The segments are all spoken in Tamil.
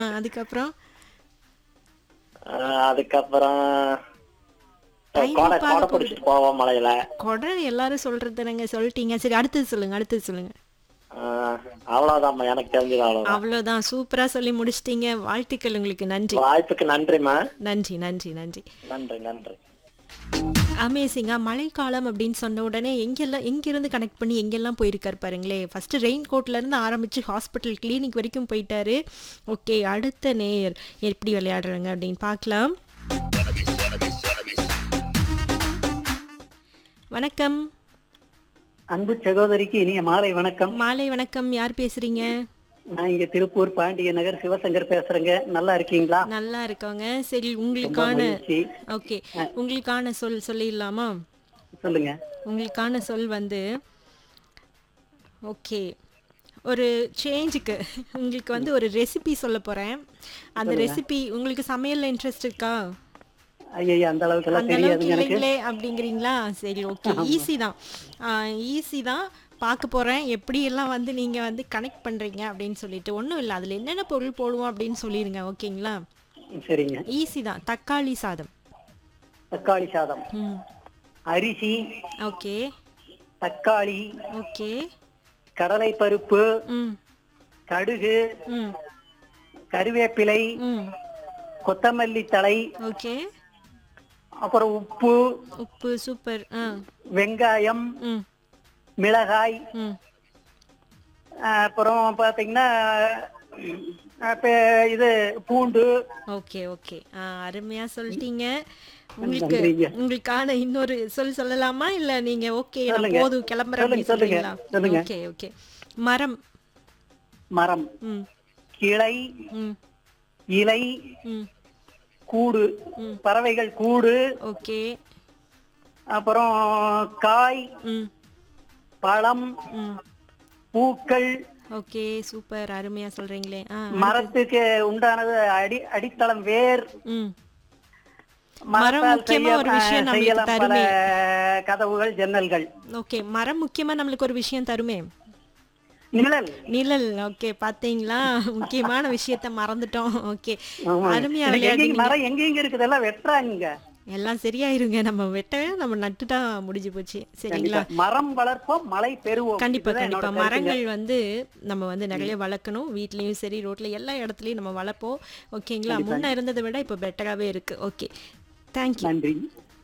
ஆ, அதுக்கப்புறம் ஆஹ் அதுக்கப்புறம் Time கோடை பாரு கோடை போகுது. பிடிச்சிட்டு போவோம் மலையில கொடை எல்லாரும் சொல்றது நீங்க சொல்லிட்டீங்க சரி அடுத்தது சொல்லுங்க அடுத்தது சொல்லுங்க ஆஹ் அவ்வளவுதாம்மா எனக்கு தெரிஞ்சது அவ்வளவுதான் அவ்வளவுதான் சூப்பரா சொல்லி முடிச்சிட்டீங்க வாழ்த்துக்கள் உங்களுக்கு நன்றி வாய்ப்புக்கு நன்றிம்மா நன்றி நன்றி நன்றி நன்றி நன்றி அமேசிங்கா மழைக்காலம் அப்படின்னு சொன்ன உடனே எங்கெல்லாம் எங்கிருந்து கனெக்ட் பண்ணி எங்கெல்லாம் போயிருக்காரு பாருங்களே ஃபர்ஸ்ட் ரெயின் கோட்ல இருந்து ஆரம்பிச்சு ஹாஸ்பிட்டல் கிளினிக் வரைக்கும் போயிட்டாரு ஓகே அடுத்த நேயர் எப்படி விளையாடுறாங்க அப்படின்னு பார்க்கலாம் வணக்கம் அன்பு சகோதரிக்கு இனிய மாலை வணக்கம் மாலை வணக்கம் யார் பேசுறீங்க நான் இங்க திருப்பூர் பாண்டிய நகர் சிவசங்கர் பேசுறேங்க நல்லா இருக்கீங்களா நல்லா இருக்கோங்க சரி ரொம்ப உங்களுக்கான மகிழ்ச்சி ஓகே உங்களுக்கான சொல் சொல்லிடலாமா சொல்லுங்க உங்களுக்கான சொல் வந்து ஓகே ஒரு சேஞ்சுக்கு உங்களுக்கு வந்து ஒரு ரெசிபி சொல்ல போறேன் அந்த ரெசிபி உங்களுக்கு சமையல்ல இன்ட்ரெஸ்ட் இருக்கா ஐயா அந்த அளவுக்கு எல்லாம் அந்த அளவுக்கு தெரியாதுங்க எனக்கு இல்லைங்களே அப்படிங்கிறீங்களா சரி ஓகே ஈஸி தான் ஈஸி தான் பார்க்க போறேன் எப்படி எல்லாம் வந்து நீங்க வந்து கனெக்ட் பண்றீங்க அப்படின்னு சொல்லிட்டு ஒன்றும் இல்லை அதுல என்னென்ன பொருள் போடுவோம் அப்படின்னு சொல்லிடுங்க ஓகேங்களா சரிங்க ஈஸி தான் தக்காளி சாதம் தக்காளி சாதம் ம் அரிசி ஓகே தக்காளி ஓகே கடலை பருப்பு ம் கடுகு ம் கருவேப்பிலை ம் கொத்தமல்லி தழை ஓகே அப்புறம் உப்பு உப்பு சூப்பர் ஆ வெங்காயம் ம் மிளகாய் ம் அஹ், அப்புறம் பாத்தீங்கன்னா அப்ப இது பூண்டு ஓகே ஓகே ஆ அருமையா சொல்லிட்டீங்க உங்களுக்கு நன்றிங்க. உங்களுக்கான இன்னொரு சொல் சொல்லலாமா இல்ல நீங்க ஓகே நான் சொல்லுங்க. போதும் கிளம்புறேன் சொல்லுங்க, அப்படின்னு சொல்லுங்க, சொல்றீங்களா சொல்லுங்க. ஓகே ஓகே மரம் மரம் ம் கிளை ம் இலை ம் கூடு பறவைகள் கூடு ஓகே அப்புறம் காய் ம் பழம் ம் பூக்கள் ஓகே சூப்பர் அருமையா சொல்றீங்களே ஆ மரத்துக்கு உண்டானது அடி அடித்தளம் வேர் ம் மரம் மரத்தால் முக்கியமா ஒரு செய்ய- விஷயம் நம்மளுக்கு செய்யலாம் பல தருமே. கதவுகள் ஜன்னல்கள் ஓகே மரம் முக்கியமா நம்மளுக்கு ஒரு விஷயம் தருமே நிழல் நிழல் ஓகே பாத்தீங்களா முக்கியமான விஷயத்த மறந்துட்டோம் ஓகே ஆமா. அருமையா எனக்கு எங்கேயும் விளையாடுங்க மரம் எங்கெங்க இருக்குது எல்லாம் வெட்டுறாங்க எல்லாம் சரியாயிருங்க நம்ம வெட்டவே நம்ம நட்டுட்டா முடிஞ்சு போச்சு சரிங்களா கண்டிப்பா. மரம் வளர்ப்போம் மழை பெறுவோம் கண்டிப்பா இதுதான் கண்டிப்பா என்னோட கருத்துங்க. மரங்கள் வந்து நம்ம வந்து நிறைய வளர்க்கணும் வீட்லயும் சரி ரோட்ல எல்லா இடத்துலயும் நம்ம வளர்ப்போம் ஓகேங்களா முன்ன இருந்ததை விட இப்போ பெட்டராகவே இருக்கு ஓகே தேங்க்யூ நன்றி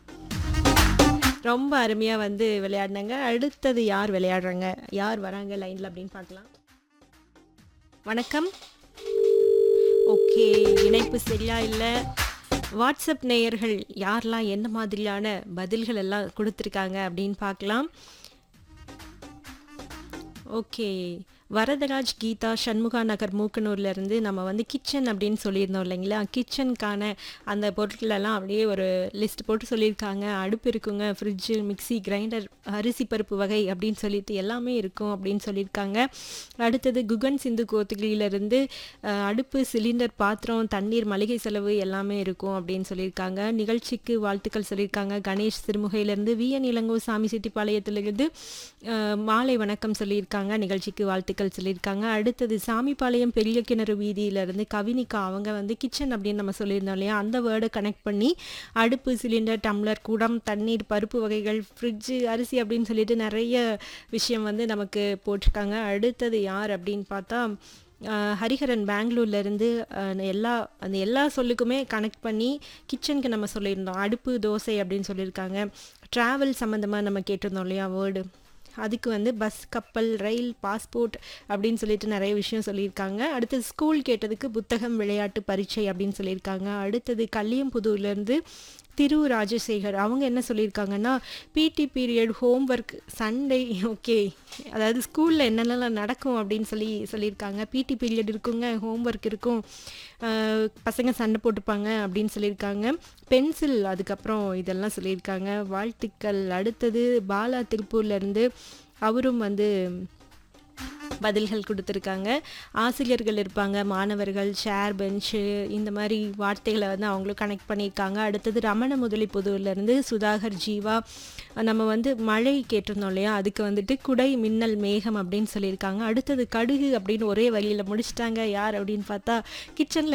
ரொம்ப அருமையா வந்து விளையாடினாங்க அடுத்தது யார் விளையாடுறாங்க யார் வராங்க லைன்ல அப்படின்னு பார்க்கலாம் வணக்கம் ஓகே இணைப்பு சரியா இல்லை வாட்ஸ்அப் நேயர்கள் யாரெல்லாம் என்ன மாதிரியான பதில்கள் எல்லாம் கொடுத்துருக்காங்க அப்படின்னு பார்க்கலாம் ஓகே வரதராஜ் கீதா சண்முகா நகர் மூக்கனூர்ல இருந்து நம்ம வந்து கிச்சன் அப்படின்னு சொல்லியிருந்தோம் இல்லைங்களா கிச்சனுக்கான அந்த பொருட்கள் எல்லாம் அப்படியே ஒரு லிஸ்ட் போட்டு சொல்லியிருக்காங்க அடுப்பு இருக்குங்க ஃப்ரிட்ஜு மிக்ஸி கிரைண்டர் அரிசி பருப்பு வகை அப்படின்னு சொல்லிட்டு எல்லாமே இருக்கும் அப்படின்னு சொல்லியிருக்காங்க அடுத்தது குகன் சிந்து கோத்தகிரியிலேருந்து அடுப்பு சிலிண்டர் பாத்திரம் தண்ணீர் மளிகை செலவு எல்லாமே இருக்கும் அப்படின்னு சொல்லியிருக்காங்க நிகழ்ச்சிக்கு வாழ்த்துக்கள் சொல்லியிருக்காங்க கணேஷ் சிறுமுகையிலேருந்து விஎன் இளங்கோ சாமி செட்டிப்பாளையத்திலிருந்து அஹ், மாலை வணக்கம் சொல்லியிருக்காங்க நிகழ்ச்சிக்கு வாழ்த்துக்கள் சொல்லியிருக்காங்க அடுத்தது சாமிப்பாளையம் பெரிய கிணறு வீதியிலேருந்து கவினிகா அவங்க வந்து கிச்சன் அப்படின்னு நம்ம சொல்லியிருந்தோம் இல்லையா அந்த வேர்டை கனெக்ட் பண்ணி அடுப்பு சிலிண்டர் டம்ளர் குடம் தண்ணீர் பருப்பு வகைகள் ஃப்ரிட்ஜு அரிசி அப்படின்னு சொல்லிட்டு நிறைய விஷயம் வந்து நமக்கு போட்டிருக்காங்க அடுத்தது யார் அப்படின்னு பார்த்தா அஹ், ஹரிஹரன் பெங்களூர்ல இருந்து அஹ், எல்லா அந்த எல்லா சொல்லுக்குமே கனெக்ட் பண்ணி கிச்சனுக்கு நம்ம சொல்லியிருந்தோம் அடுப்பு தோசை அப்படின்னு சொல்லியிருக்காங்க ட்ராவல் சம்மந்தமாக நம்ம கேட்டிருந்தோம் இல்லையா வேர்டு அதுக்கு வந்து பஸ் கப்பல் ரயில் பாஸ்போர்ட் அப்படின்னு சொல்லிட்டு நிறைய விஷயம் சொல்லியிருக்காங்க அடுத்தது ஸ்கூல் கேட்டதுக்கு புத்தகம் விளையாட்டு பரீட்சை அப்படின்னு சொல்லியிருக்காங்க அடுத்தது கல்லியம்புதூர்லேருந்து திரு ராஜசேகர் அவங்க என்ன சொல்லியிருக்காங்கன்னா PT period homework Sunday okay அதாவது ஸ்கூலில் என்னென்னலாம் நடக்கும் அப்படின்னு சொல்லி சொல்லியிருக்காங்க பிடி பீரியட் இருக்குங்க ஹோம்ஒர்க் இருக்கும் அஹ், பசங்க சண்டை போட்டுப்பாங்க அப்படின்னு சொல்லியிருக்காங்க பென்சில் அதுக்கப்புறம் இதெல்லாம் சொல்லியிருக்காங்க வாழ்த்துக்கள் அடுத்தது பாலா திருப்பூர்லேருந்து அவரும் வந்து பதில்கள் கொடுத்துருக்காங்க ஆசிரியர்கள் இருப்பாங்க மாணவர்கள் ஷேர் பெஞ்சு இந்த மாதிரி வார்த்தைகளை வந்து அவங்களும் கனெக்ட் பண்ணியிருக்காங்க அடுத்தது ரமண முதலி புதூர்லேருந்து சுதாகர் ஜீவா நம்ம வந்து மழை கேட்டிருந்தோம் இல்லையா அதுக்கு வந்துட்டு குடை மின்னல் மேகம் அப்படின்னு சொல்லியிருக்காங்க அடுத்தது கடுகு அப்படின்னு ஒரே வழியில் முடிச்சிட்டாங்க யார் அப்படின்னு பார்த்தா கிச்சனில்